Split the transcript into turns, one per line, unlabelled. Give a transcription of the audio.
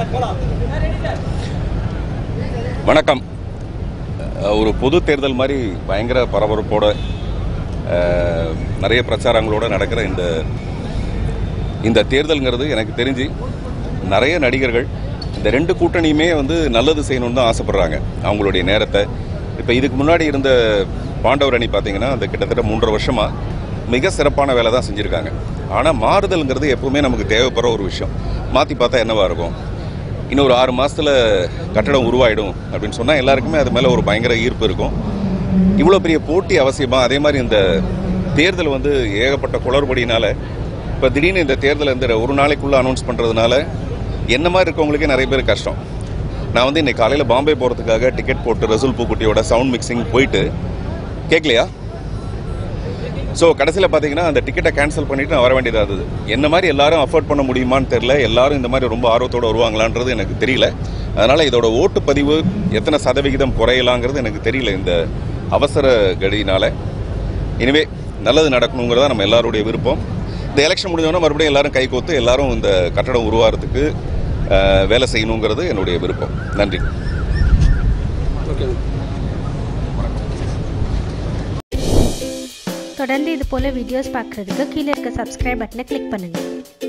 வணக்கம் அஹ் ஒரு பொது தேர்தல் மாதிரி பயங்கர பரபரப்போட அஹ், நிறைய பிரச்சாரங்களோட நடக்கிற இந்த இந்த தேர்தல்ங்கிறது எனக்கு தெரிஞ்சு நிறைய நடிகர்கள் இந்த ரெண்டு கூட்டணியுமே வந்து நல்லது செய்யணும்னு தான் ஆசைப்படுறாங்க அவங்களுடைய நேரத்தை இப்போ இதுக்கு முன்னாடி இருந்த பாண்டவர் அணி பார்த்தீங்கன்னா அந்த கிட்டத்தட்ட மூன்றரை வருஷமாக மிக சிறப்பான வேலை தான் செஞ்சுருக்காங்க ஆனால் மாறுதல்ங்கிறது எப்பவுமே நமக்கு தேவைப்படுற ஒரு விஷயம் மாற்றி பார்த்தா என்னவா இருக்கும் இன்னும் ஒரு ஆறு மாதத்தில் கட்டடம் உருவாயிடும் அப்படின்னு சொன்னால் எல்லாருக்குமே அது மேலே ஒரு பயங்கர ஈர்ப்பு இருக்கும் இவ்வளோ பெரிய போட்டி அவசியமா அதே மாதிரி இந்த தேர்தல் வந்து ஏகப்பட்ட குளறுபடினால இப்போ திடீர்னு இந்த தேர்தலை இந்த ஒரு நாளைக்குள்ளே அனௌன்ஸ் பண்ணுறதுனால என்ன மாதிரி இருக்கவங்களுக்கே நிறைய பேர் கஷ்டம் நான் வந்து இன்னைக்கு காலையில் பாம்பே போகிறதுக்காக டிக்கெட் போட்டு ரசூல் பூக்குட்டியோட சவுண்ட் மிக்சிங் போயிட்டு கேட்கலையா ஸோ கடைசியில் பார்த்தீங்கன்னா அந்த டிக்கெட்டை கேன்சல் பண்ணிட்டு நான் வர வேண்டியதாக இருந்தது என்ன மாதிரி எல்லாரும் அஃபோர்ட் பண்ண முடியுமான்னு தெரியல எல்லாரும் இந்த மாதிரி ரொம்ப ஆர்வத்தோடு வருவாங்களான்றது எனக்கு தெரியல அதனால் இதோட ஓட்டு பதிவு எத்தனை சதவிகிதம் குறையலாங்கிறது எனக்கு தெரியல இந்த அவசர கடியினால எனவே நல்லது நடக்கணுங்கிறதா நம்ம எல்லாருடைய விருப்பம் இந்த எலெக்ஷன் முடிஞ்சோன்னா மறுபடியும் எல்லாரும் கை கோத்து எல்லாரும் இந்த கட்டடம் உருவாகிறதுக்கு அஹ், வேலை செய்யணுங்கிறது என்னுடைய விருப்பம் நன்றி
தொடர்ந்து இது போல் வீடியோஸ் பார்க்குறதுக்கு கீழே இருக்க சப்ஸ்கிரைப் பட்டனை கிளிக் பண்ணுங்கள்